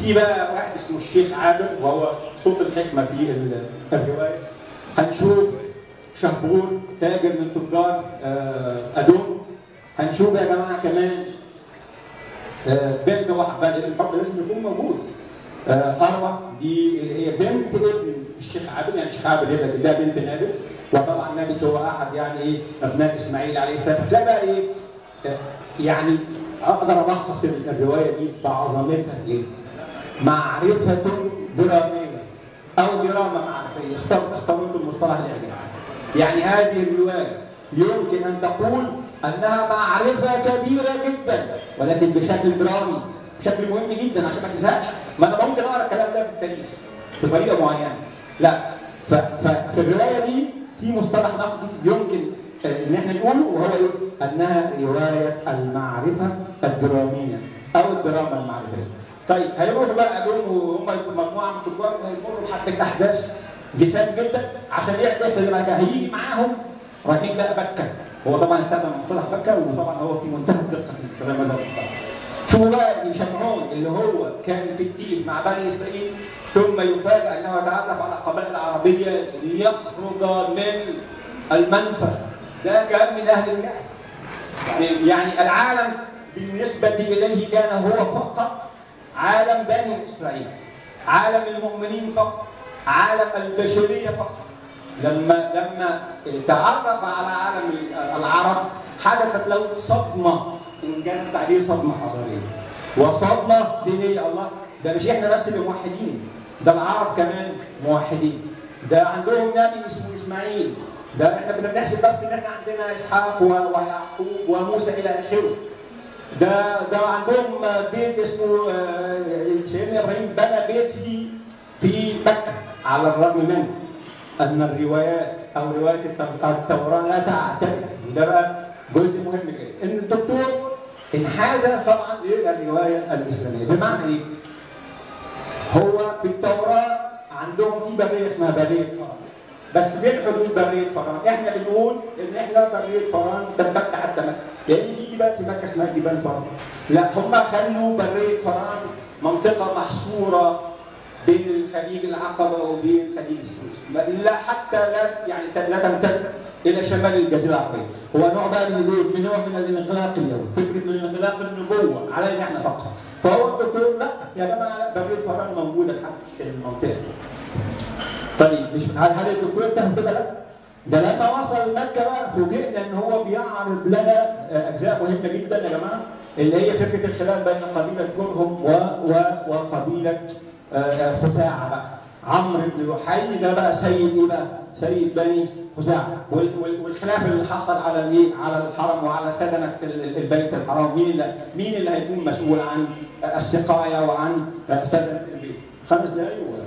في بقى واحد اسمه الشيخ عابر وهو صوت الحكمه في ال- الروايه هنشوف شهبور تاجر من تجار آه، ادوم هنشوف يا جماعه كمان آه، بنت واحد بقى الفرق لازم يكون موجود آه، اروى دي اللي هي بنت ابن الشيخ عابد يعني الشيخ عابد يبقى ده بنت نابل وطبعا نابت هو احد يعني ايه ابناء اسماعيل عليه السلام هتلاقي بقى ايه آه، يعني اقدر الخص الروايه دي بعظمتها في ايه؟ معرفه دراميه او دراما معرفيه اختار اختاروا المصطلح الاعجابي يعني هذه الروايه يمكن ان تقول انها معرفه كبيره جدا ولكن بشكل درامي بشكل مهم جدا عشان ما تزهقش ما انا ممكن اقرا الكلام ده في التاريخ بطريقه معينه لا ف- ففي الروايه دي في مصطلح نقدي يمكن آه، ان احنا نقوله وهو إيه؟ انها روايه المعرفه الدراميه او الدراما المعرفيه. طيب هيروحوا بقى دول وهم يكونوا مجموعه من التجار هيمروا حتى احداث جسام جدا عشان يحدث اللي بعد كده هيجي معاهم رايحين بقى بكه هو طبعا استخدم مصطلح بكه وطبعا هو في منتهى الدقه في استخدام هذا المصطلح. شوفوا بقى شمعون اللي هو كان في التيه مع بني اسرائيل ثم يفاجأ انه يتعرف على قبائل عربيه ليخرج من المنفى ده كان من اهل الكهف يعني يعني العالم بالنسبه اليه كان هو فقط عالم بني اسرائيل عالم المؤمنين فقط عالم البشريه فقط لما لما تعرف على عالم العرب حدثت له صدمه ان كانت عليه صدمه حضاريه وصدمه دينيه الله ده مش احنا بس اللي موحدين ده العرب كمان موحدين ده عندهم نبي اسمه اسماعيل ده احنا كنا بنحسب بس ان احنا عندنا اسحاق و- ويعقوب وموسى الى اخره ده ده عندهم بيت اسمه آه، سيدنا ابراهيم بنى بيت في في مكه على الرغم من ان الروايات او روايه الت- التوراه لا تعترف وده بقى جزء مهم جدا ان الدكتور انحاز طبعا للروايه الاسلاميه بمعنى ايه؟ هو في التوراه عندهم في بريه اسمها بريه فرعون بس فين حدود بريه فرعون؟ احنا بنقول ان احنا بريه فرعون تمتد حتى مكه لان في جبال في مكه اسمها جبال فرعون لا هم خلوا بريه فرعون منطقه محصوره بين الخليج العقبه وبين خليج السويس ما- لا حتى لا يعني ت- لا تمتد الى شمال الجزيره العربيه هو نوع بقى من الايه؟ من نوع من الانغلاق اليوم فكره الانغلاق النبوه علينا احنا فقط فهو الدكتور لا يا جماعه لا بريه فرعون موجوده لحد المنطقه دي. طيب مش هل هل الدكتور انتهى كده لا؟ ده لما وصل مكه بقى فوجئنا ان هو بيعرض لنا آه، اجزاء مهمه جدا يا جماعه اللي هي فكره الخلاف بين قبيله جرهم و... و... وقبيله آه، خزاعه بقى عمرو بن لحي ده بقى سيد ايه بقى؟ سيد بني خزاعه وال... وال... والخلاف اللي حصل على الايه؟ على الحرم وعلى سدنه ال- ال- البيت الحرام مين اللي مين اللي هيكون مسؤول عن السقايه وعن سدنه البيت؟ خمس دقائق ولا؟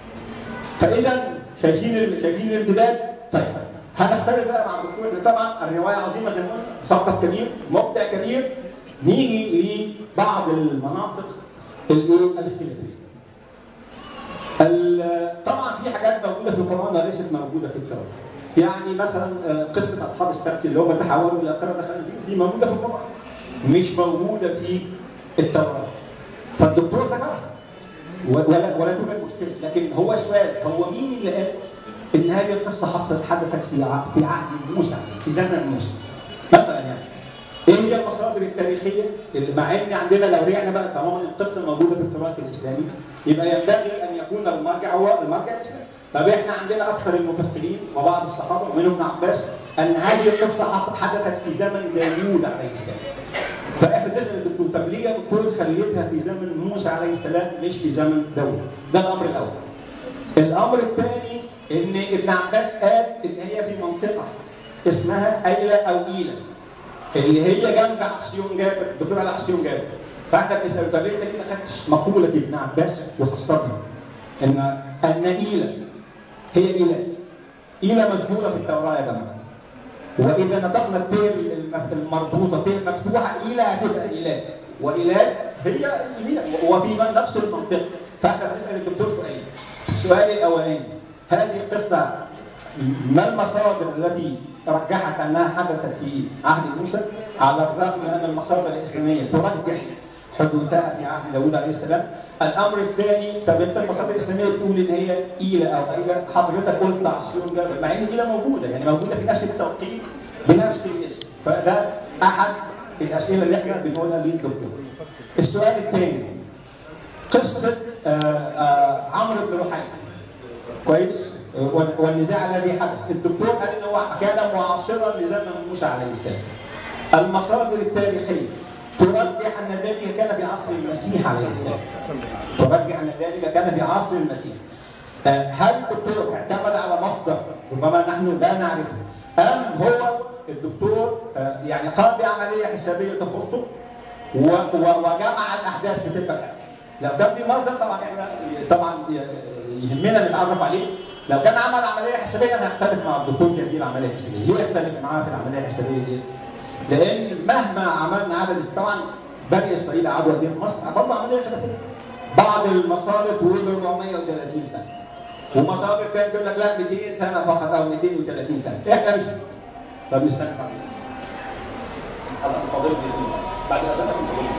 فاذا شايفين ال- شايفين الامتداد طيب هنختلف بقى مع الدكتور إحنا طبعا الروايه عظيمه زي ما قلنا مثقف كبير مبدع كبير نيجي لبعض المناطق الايه الاختلافيه ال- طبعا في حاجات موجوده في القران وليست موجوده في التوراه يعني مثلا آه، قصه اصحاب السبت اللي هم تحولوا الى قرده خنازير دي موجوده في القران مش موجوده في التوراه فالدكتور ذكرها ولا ولا توجد مشكله لكن هو سؤال هو مين اللي قال ان هذه القصه حصلت حدثت في ع- في عهد موسى في زمن موسى مثلا يعني ايه هي المصادر التاريخيه اللي مع ان عندنا لو رجعنا بقى طالما القصه موجوده في التراث الاسلامي يبقى ينبغي ان يكون المرجع هو المرجع الاسلامي طب احنا عندنا اكثر المفسرين وبعض الصحابه ومنهم ابن عباس ان هذه القصه حص- حدثت في زمن داوود عليه السلام فاحنا نسال الدكتور طب ليه يا دكتور خليتها في زمن موسى عليه السلام مش في زمن داوود؟ ده الامر الاول. الامر الثاني ان ابن عباس قال ان هي في منطقه اسمها ايلة او ايلة اللي هي جنب عصيون جابر بتقول على عصيون جابر فاحنا بنسال طب انت ليه ما خدتش مقوله ابن عباس وخاصتها ان ان ايلة هي ايلات ايلة مذكوره في التوراه يا جماعه واذا نطقنا التاء الم- المربوطه تاء مفتوحه الى هتبقى ايلات وايلات هي اليمين وفي من نفس المنطق فاحنا بنسال الدكتور سؤال السؤال الاولاني هذه القصه ما المصادر التي رجحت انها حدثت في عهد موسى على الرغم من ان المصادر الاسلاميه ترجح حدوثها في عهد داوود عليه السلام الامر الثاني طب انت المصادر الاسلاميه بتقول ان هي ايله او قيله حضرتك قلت عصيون جبل مع ان ايله موجوده يعني موجوده في نفس التوقيت بنفس الاسم فده احد الاسئله اللي احنا بنقولها للدكتور. السؤال الثاني قصه آه، آه، عمرو بن رحيم كويس وال- والنزاع الذي حدث الدكتور قال ان هو كان معاصرا لزمن موسى عليه السلام المصادر التاريخيه ترجح ان ذلك كان في عصر المسيح عليه السلام ترجح ان ذلك كان في عصر المسيح آه، هل الدكتور اعتمد على مصدر ربما نحن لا نعرفه ام هو الدكتور آه، يعني قام بعمليه حسابيه تخصه و- و- وجمع الاحداث في تلك الحاله لو كان في مصدر طبعا احنا طبعا يهمنا نتعرف عليه لو كان عمل عمليه حسابيه انا هختلف مع الدكتور في هذه العمليه الحسابيه ليه اختلف معاه في العمليه الحسابيه دي؟ لان مهما عملنا عدد طبعا بني اسرائيل قعدوا قد ايه في مصر عملوا عمليه خلافيه بعض المصادر تقول 430 سنه ومصادر تانية تقول لك لا 200 سنه فقط او 230 سنه احنا مش طب نستنى بعد هذا فاضل بعد الاذان فاضل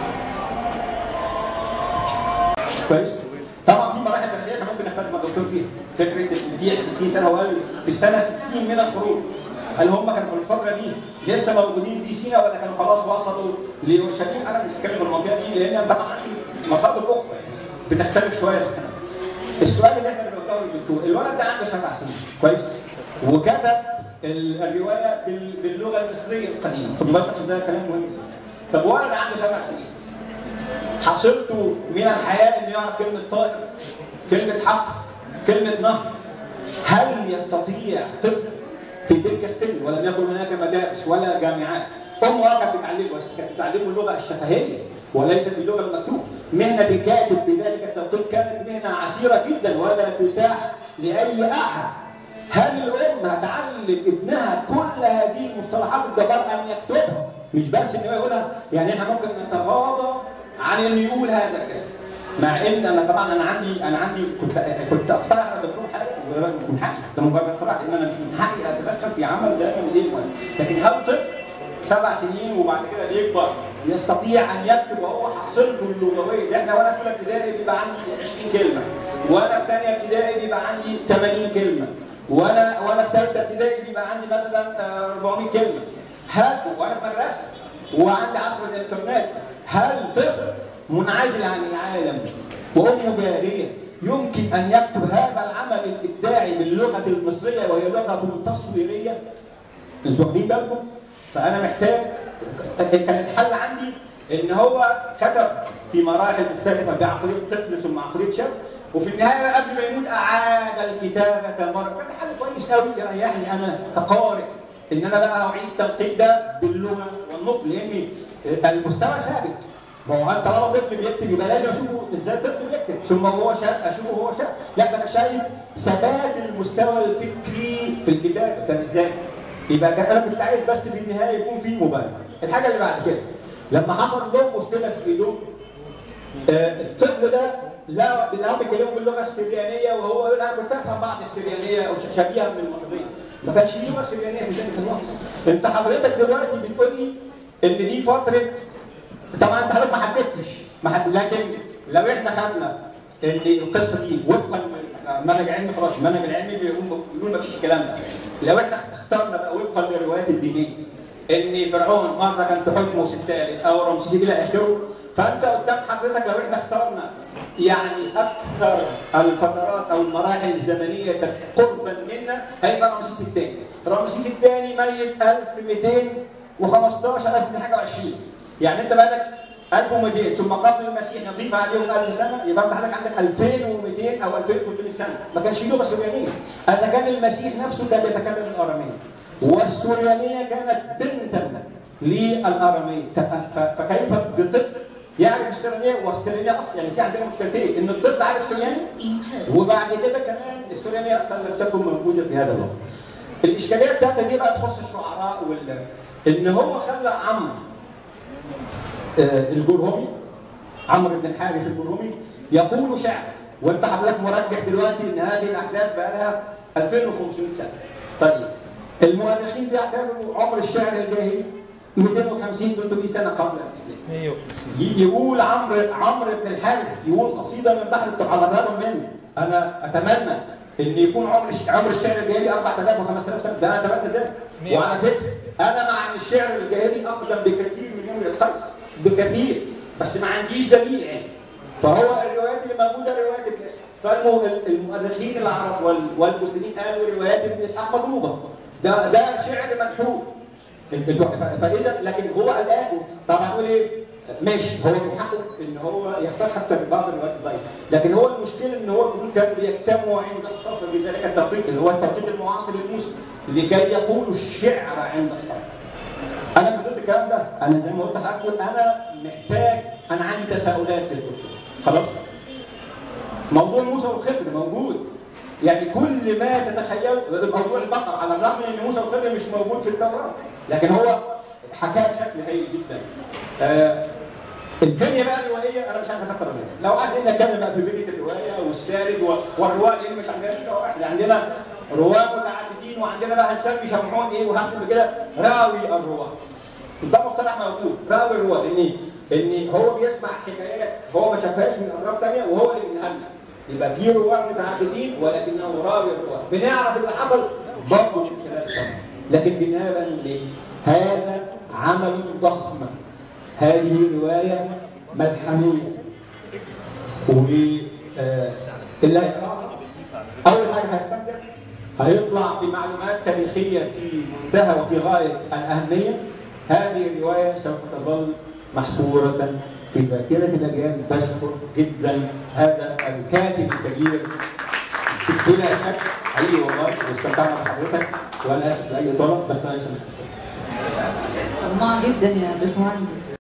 كويس طبعا في مراحل تاريخيه احنا ممكن نختلف مع الدكتور فيها فكره ان في 60 سنه هو قال في السنه 60 من الخروج هل هم كانوا في الفتره دي لسه موجودين في سينا ولا كانوا خلاص وصلوا لاورشليم انا مش بتكلم في المنطقه دي لان طبعا عندي مصادر اخرى يعني بتختلف شويه في السنه السؤال اللي احنا بنوجهه للدكتور الولد ده عنده سبع سنين كويس وكتب ال- الروايه بال- باللغه المصريه القديمه خد بالك عشان ده كلام مهم طب ولد عنده سبع سنين حصلته من الحياة انه يعرف كلمة طائر كلمة حق كلمة نهر هل يستطيع طفل في تلك السن ولم يكن هناك مدارس ولا جامعات أمه كانت بتعلمه بس كانت بتعلمه اللغة الشفهية وليست اللغة المكتوبة مهنة الكاتب في ذلك التوقيت كانت مهنة عسيرة جدا ولا تتاح لأي أحد هل الأم هتعلم ابنها كل هذه المصطلحات الجبار أن يكتبها مش بس إن هو يقولها يعني إحنا ممكن نتغاضى عن انه يقول هذا الكلام مع ان انا طبعا انا عندي انا عندي كنت كنت اقترح على الدكتور حاجه وده مش من حقي ده مجرد اقتراح لان انا مش من حقي اتدخل في عمل ده من ايه ولا لكن هل طفل سبع سنين وبعد كده بيكبر يستطيع ان يكتب وهو حصيلته اللغويه ده احنا وانا في اولى ابتدائي بيبقى عندي 20 كلمه وانا في ثانيه ابتدائي بيبقى عندي 80 كلمه وانا وانا في ثالثه ابتدائي بيبقى عندي مثلا آه، 400 كلمه هل وانا في مدرسه وعندي عصر الانترنت هل طفل منعزل عن العالم وامه جاريه يمكن ان يكتب هذا العمل الابداعي باللغه المصريه وهي لغه تصويريه انتوا واخدين بالكم؟ فانا محتاج كان الحل عندي ان هو كتب في مراحل مختلفه بعقليه طفل ثم عقليه شاب وفي النهايه قبل ما يموت اعاد الكتابه مره كان حل كويس قوي يريحني انا كقارئ ان انا بقى اعيد تنقيد ده باللغه والنطق لان المستوى ثابت ما هو انت طالما طفل بيكتب يبقى لازم اشوفه ازاي الطفل بيكتب ثم هو شاب اشوفه هو شاب لا ده انا شايف ثبات المستوى الفكري في الكتاب ده ازاي يبقى كان انا كنت عايز بس في النهايه يكون في مبالغه الحاجه اللي بعد كده لما حصل له مشكله في ايدهم آه، الطفل ده لا الاب بيكلمه باللغه السريانيه وهو يقول انا كنت افهم بعض السريانيه او ش- شبيهه من المصريه ما كانش في لغه سريانيه في ذلك الوقت انت حضرتك دلوقتي بتقول لي ان دي فتره طبعا انت حضرتك ما حددتش ما حد... لكن لو احنا خدنا ان القصه دي وفقا المنهج العلمي خلاص المنهج العلمي بيقول بيقول ما فيش الكلام ده لو احنا اخترنا بقى وفقا للروايات الدينيه ان فرعون مره كان تحكمه الثالث او رمسيس الى اخره فانت قدام حضرتك لو احنا اخترنا يعني اكثر الفترات او المراحل الزمنيه قربا منا هيبقى رمسيس الثاني رمسيس الثاني ميت 1215 1220 يعني انت بقالك 1200 ثم قبل المسيح نضيف عليهم 1000 سنه يبقى انت حضرتك عندك 2200 او 2300 سنه ما كانش في لغه سريانيه اذا كان المسيح نفسه كان بيتكلم الاراميه والسريانيه كانت بنتا للاراميه ف- فكيف بطفل يعرف السريانيه والسريانيه اصلا يعني في عندنا مشكلتين ان الطفل عارف سرياني وبعد كده كمان السريانيه اصلا لم تكن موجوده في هذا الوقت الاشكاليه الثالثه دي بقى تخص الشعراء وال ان هو خلى عمرو آه، الجرهمي عمرو بن الحارث الجرهمي يقول شعر وانت حضرتك مرجح دلوقتي ان هذه الاحداث بقى لها 2500 سنه. طيب المؤرخين بيعتبروا عمر الشعر الجاهلي 250 300 سنه قبل الاسلام 150 ي- يقول عمرو عمرو بن الحارث يقول قصيده من بحر على منه انا اتمنى ان يكون عمر الش- عمر الشعر الجاهلي 4000 و5000 سنه ده انا اتمنى ذلك مية. وعلى فكره انا مع ان الشعر الجاهلي اقدم بكثير من عمر القيس بكثير بس ما عنديش دليل يعني فهو الروايات اللي موجوده روايات ابن اسحاق فالمؤرخين العرب وال- والمسلمين قالوا روايات ابن اسحاق مضروبه ده ده شعر منحوت ف- فاذا لكن هو الان طبعا هنقول ايه ماشي هو من حقه ان هو يختار حتى بعض الروايات الضعيفه لكن هو المشكله ان هو بيقول كانوا بيجتمعوا عند الصف بذلك التوقيت اللي هو التوقيت المعاصر للمسلم لكي يقولوا الشعر عند الصف انا ما ضد الكلام ده انا زي ما قلت لحضرتك انا محتاج انا عندي تساؤلات في الكتب خلاص موضوع موسى والخضر موجود يعني كل ما تتخيل موضوع البقر على الرغم من ان موسى والخضر مش موجود في التوراه لكن هو حكاه بشكل هايل جدا آه الدنيا بقى الروائيه انا مش عايز افكر فيها لو عايز نتكلم بقى في بنيه الروايه والسارد و- والرواه لان مش عندناش رواه واحده عندنا رواه متعددين وعندنا بقى هنسمي شمعون ايه وهكتب كده راوي الرواه ده مصطلح موجود راوي الرواه ان ان هو بيسمع حكايات هو ما شافهاش من اطراف ثانيه وهو اللي بينقلها يبقى في رواه متعددين ولكنه راوي الرواه بنعرف اللي حصل برضه من خلال الطبع لكن بناء ليه؟ هذا عمل ضخم هذه روايه ملحميه و آه، اللي هيقرأها اول حاجه هيستمتع هيطلع بمعلومات تاريخيه في منتهى وفي غايه الاهميه هذه الروايه سوف تظل محفوره في ذاكره الاجيال بشكر جدا هذا الكاتب الكبير بلا شك حقيقي والله واستمتعنا بحضرتك وانا اسف لاي طلب بس انا اسف طماع جدا يا باشمهندس